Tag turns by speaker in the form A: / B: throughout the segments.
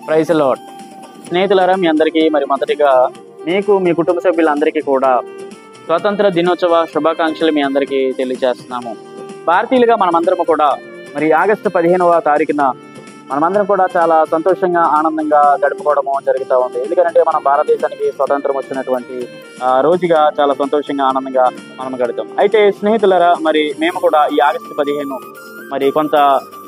A: Praise lord స్నేహితులారా మీ అందరికీ మరి మొదటిగా మీకు మీ కుటుంబ సభ్యులందరికీ కూడా స్వాతంత్ర దినోత్సవ శుభాకాంక్షలు మీ అందరికీ తెలియజేస్తున్నాము భారతీయులుగా మనమందరం కూడా మరి ఆగస్టు పదిహేనవ తారీఖున మనమందరం కూడా చాలా సంతోషంగా ఆనందంగా గడుపుకోవడము జరుగుతూ ఉంది ఎందుకంటే మన భారతదేశానికి స్వతంత్రం వచ్చినటువంటి ఆ, రోజుగా చాలా సంతోషంగా ఆనందంగా మనం గడుపుతాం అయితే స్నేహితులరా మరి మేము కూడా ఈ ఆగస్టు పదిహేను మరి కొంత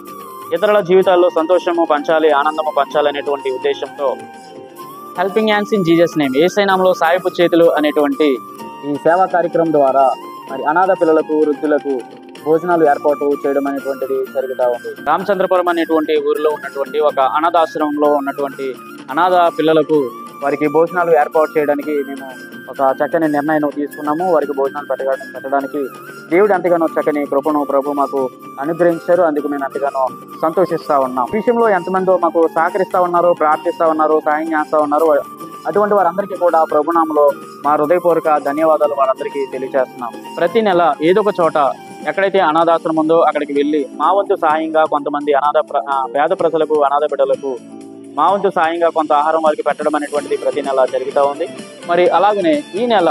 A: ఇతరుల జీవితాల్లో సంతోషము పంచాలి ఆనందము పంచాలి అనేటువంటి ఉద్దేశంతో helping hands in Jesus name ఏసైనాంలో సాయపు చేతులు అనేటువంటి ఈ సేవా కార్యక్రమం ద్వారా మరి అనాథ పిల్లలకు వృద్ధులకు భోజనాలు ఏర్పాటు చేయడం అనేటువంటిది జరుగుతూ ఉంది రామచంద్రపురం అనేటువంటి ఊరిలో ఉన్నటువంటి ఒక అనాథాశ్రమంలో ఉన్నటువంటి అనాథ పిల్లలకు వారికి భోజనాలు ఏర్పాటు చేయడానికి మేము ఒక చక్కని నిర్ణయం తీసుకున్నాము వారికి భోజనాలు పెట్టడానికి పెట్టడానికి దేవుడు ఎంతగానో చక్కని కృపను ప్రభు మాకు అనుగ్రహించారు అందుకు మేము ఎంతగానో సంతోషిస్తా ఉన్నాం ఈ విషయంలో ఎంతమందో మాకు సహకరిస్తా ఉన్నారు ప్రార్థిస్తా ఉన్నారు సాయం చేస్తా ఉన్నారు అటువంటి వారందరికీ కూడా ప్రభునామంలో మా హృదయపూర్వక ధన్యవాదాలు వారందరికీ తెలియజేస్తున్నాం ప్రతి నెల ఏదో ఒక చోట ఎక్కడైతే అనాథాశ్రమం ఉందో అక్కడికి వెళ్ళి మా వంతు సహాయంగా కొంతమంది అనాథ ప్ర- ఆ, పేద ప్రజలకు అనాథ బిడ్డలకు మా వంతు సాయంగా కొంత ఆహారం వారికి పెట్టడం అనేటువంటిది ప్రతి నెల జరుగుతూ ఉంది మరి అలాగనే ఈ నెల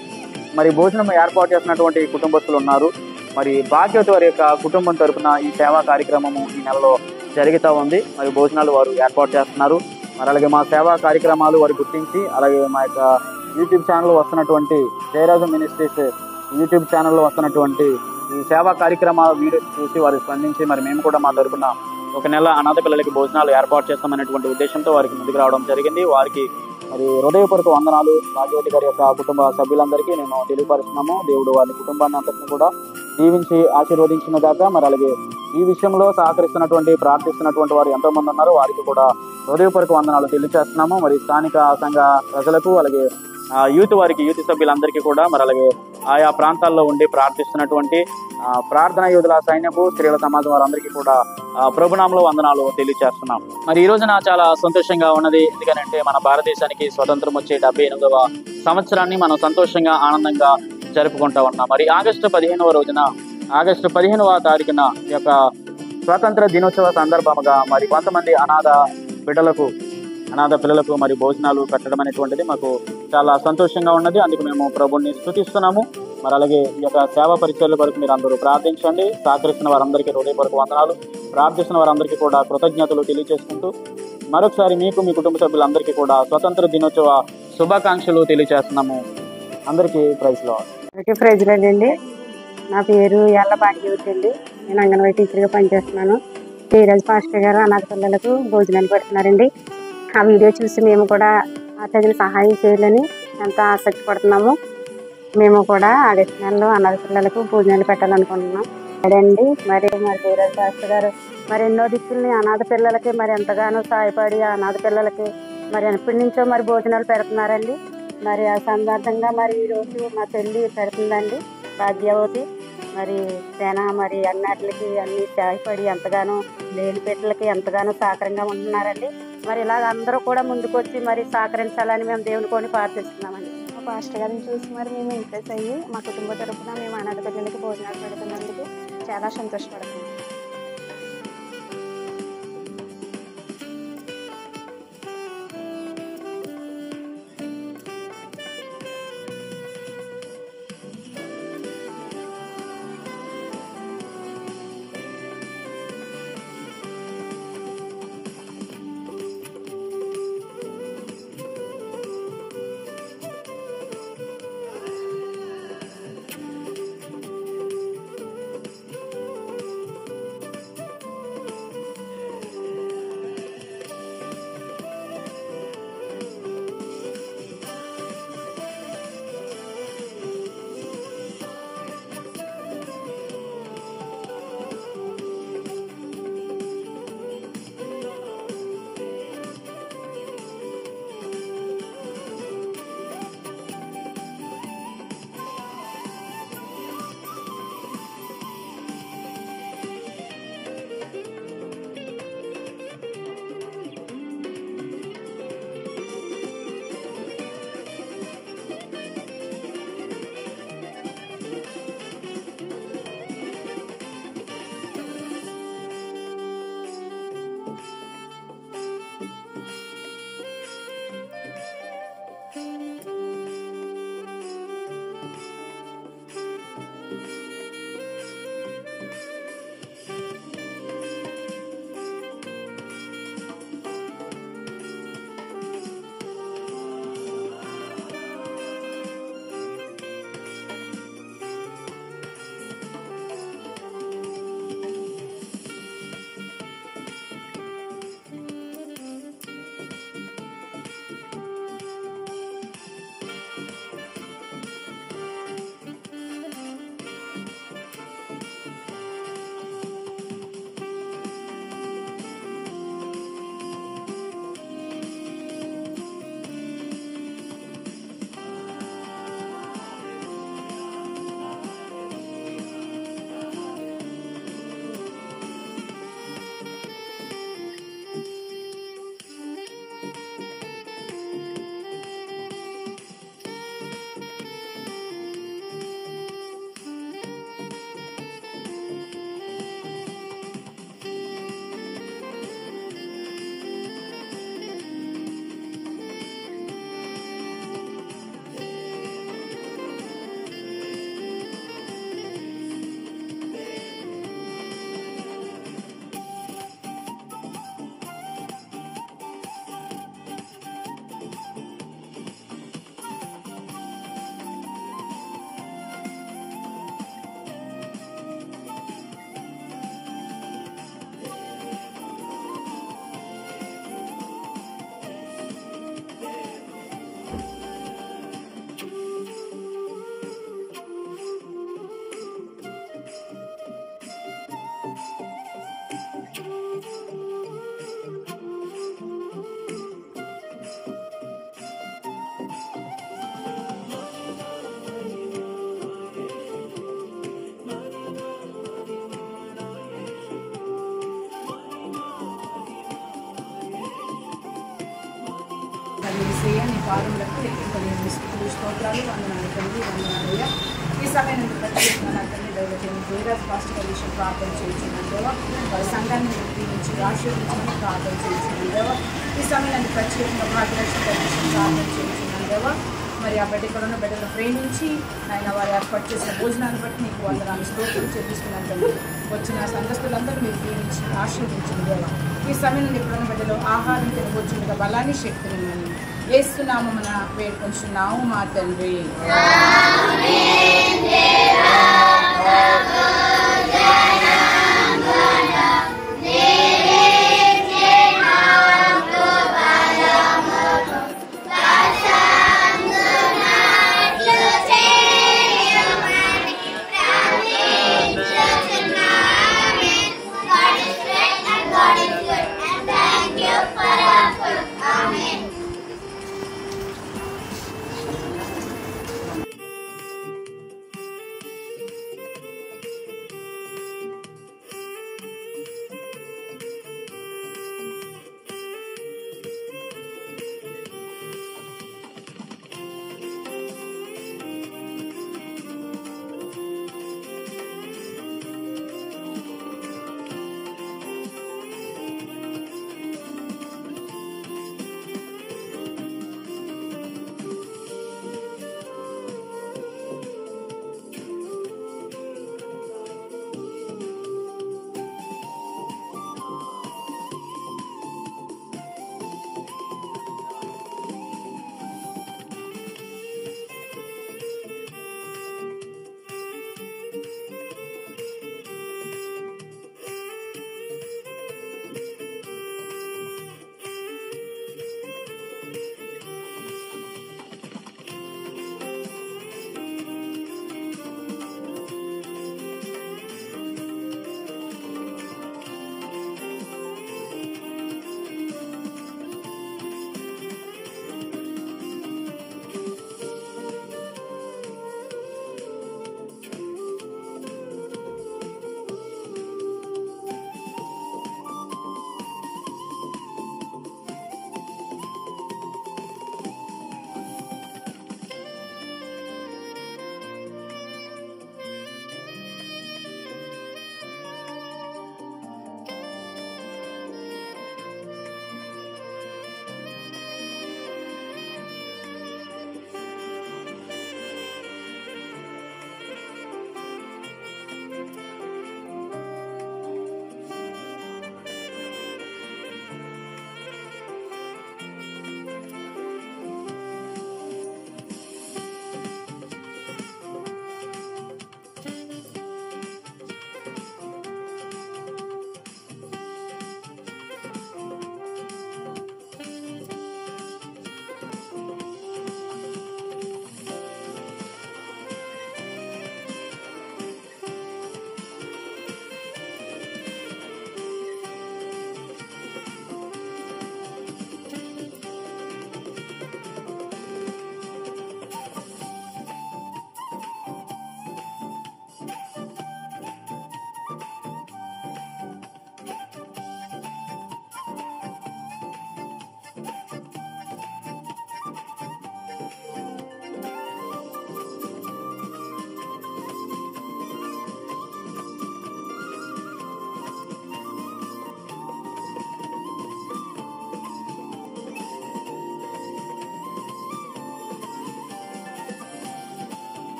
A: మరి భోజనం ఏర్పాటు చేసినటువంటి కుటుంబస్తులు ఉన్నారు మరి భాగ్యవతి వారి యొక్క కుటుంబం తరపున ఈ సేవా కార్యక్రమము ఈ నెలలో జరుగుతూ ఉంది మరి భోజనాలు వారు ఏర్పాటు చేస్తున్నారు మరి అలాగే మా సేవా కార్యక్రమాలు వారు గుర్తించి అలాగే మా యొక్క యూట్యూబ్ ఛానల్ వస్తున్నటువంటి జయరాజు మినిస్ట్రీస్ యూట్యూబ్ ఛానల్లో వస్తున్నటువంటి ఈ సేవా కార్యక్రమాల వీడియోస్ చూసి వారు స్పందించి మరి మేము కూడా మా తరపున ఒక నెల అనాథ పిల్లలకి భోజనాలు ఏర్పాటు చేస్తామనేటువంటి ఉద్దేశంతో వారికి ముందుకు రావడం జరిగింది వారికి మరి హృదయపూర్వక వందనాలు భాగ్యవతి గారి యొక్క కుటుంబ సభ్యులందరికీ నేను తెలియపరుస్తున్నాము దేవుడు వారి కుటుంబాన్ని అంతటిని కూడా దీవించి ఆశీర్వదించిన దాకా మరి అలాగే ఈ విషయంలో సహకరిస్తున్నటువంటి ప్రార్థిస్తున్నటువంటి వారు ఎంతో మంది ఉన్నారు వారికి కూడా హృదయపూర్వక వందనాలు తెలియజేస్తున్నాము మరి స్థానిక సంఘ ప్రజలకు అలాగే ఆ, యూత్ వారికి యూత్ సభ్యులందరికీ కూడా మరి అలాగే ఆయా ప్రాంతాల్లో ఉండి ప్రార్థిస్తున్నటువంటి ఆ, ప్రార్థన యోధుల సైన్యపు స్త్రీల సమాజం వారందరికీ కూడా ఆ, ప్రభునామంలో వందనాలు తెలియజేస్తున్నాం మరి ఈ రోజున చాలా సంతోషంగా ఉన్నది ఎందుకంటే మన భారతదేశానికి స్వతంత్రం వచ్చే డెబ్బై ఎనిమిదవ సంవత్సరాన్ని మనం సంతోషంగా ఆనందంగా జరుపుకుంటా ఉన్నాం మరి ఆగస్టు పదిహేనవ రోజున ఆగస్టు పదిహేనవ తారీఖున ఈ యొక్క స్వాతంత్ర దినోత్సవ సందర్భంగా మరి కొంతమంది అనాథ బిడ్డలకు అనాథ పిల్లలకు మరి భోజనాలు పెట్టడం అనేటువంటిది మాకు చాలా సంతోషంగా ఉన్నది అందుకు మేము ప్రభుని స్థుతిస్తున్నాము మరి అలాగే ఈ యొక్క సేవా పరిచయాల వరకు మీరు అందరూ ప్రార్థించండి సహకరిస్తున్న వారందరికీ హృదయపూర్వక వందనాలు ప్రార్థిస్తున్న వారందరికీ కూడా కృతజ్ఞతలు తెలియజేసుకుంటూ మరొకసారి మీకు మీ కుటుంబ సభ్యులందరికీ కూడా స్వతంత్ర దినోత్సవ శుభాకాంక్షలు తెలియజేస్తున్నాము అందరికీ ప్రైజ్ లో
B: ఓకే ప్రెసిడెంట్ అండి నా పేరు ఎల్ల భాగ్యవతి అండి నేను అంగన్వాడీ టీచర్గా పనిచేస్తున్నాను ధీరజ్ పాస్టర్ గారు అనాథ పిల్లలకు భోజనాలు పెడుతున్నారండి ఆ వీడియో చూసి మేము కూడా ఆ తగిన సహాయం చేయాలని ఎంతో ఆసక్తి పడుతున్నాము మేము కూడా ఆగస్టు నెలలో అనాథ పిల్లలకు భోజనాలు పెట్టాలనుకుంటున్నాం అదండి మరి మరి ధీరజ్ పాస్టర్ గారు మరి ఎన్నో దిక్కుల్ని అనాథ పిల్లలకి మరి ఎంతగానో సహాయపడి ఆ అనాథ పిల్లలకి మరి ఎప్పటి నుంచో మరి భోజనాలు పెడుతున్నారండి మరి ఆ సందర్భంగా మరి ఈ రోజు మా చెల్లి పెడుతుందండి భాగ్యవతి మరి సేన మరి అన్నిటికి అన్ని సహాయపడి ఎంతగానో లేని బిడ్డలకి ఎంతగానో సహకరంగా ఉంటున్నారండి మరి ఇలాగ అందరూ కూడా ముందుకొచ్చి మరి సహకరించాలని మేము దేవుని కొని ప్రార్థిస్తున్నామండి
C: మా పాస్టర్ గారిని చూసి మరి మేము ఇంప్రెస్ అయ్యి మా కుటుంబ తరపున మేము అనాథ పిల్లలకి భోజనాలు పెడుతున్నందుకు చాలా సంతోషపడుతున్నాం
D: పాదములకు లెక్కింపలేని స్థుతులు స్తోత్రాలు వందనాలు తండ్రి వందనాలయ్య ఈ సమయం నుండి ప్రత్యేకంగా నా తండ్రి దైవజన్ జయరాజ్ పాస్టర్ విషయం ప్రార్థన చేయించున్నాను దేవా వారి సంఘాన్ని దీవించి ఆశీర్వించమని ప్రార్థన చేయించున్నాను దేవా ఈ సమయాన్ని ప్రత్యేకంగా భాగ్యలక్ష్మి విషయం ప్రార్థన చేయించున్నాను దేవా మరి ఆ బిడ్డ ఇక్కడ ఉన్న బిడ్డలను ప్రేమించి ఆయన వారు ఏర్పాటు చేసిన భోజనాన్ని బట్టి నీకు వందనాలు స్తోత్రం చెల్లిస్తున్నాను తండ్రి వచ్చిన సంఘస్థులందరూ మీరు దీవించి ఆశీర్వించింది దేవా ఈ సమయం నుండి ఇప్పుడున్న బిడ్డలు ఆహారం తినవచ్చుండగా బలాన్ని శక్తిని మనం వేస్తున్నామన వేడుకొంచున్నాము మా తండ్రి
E: Amen.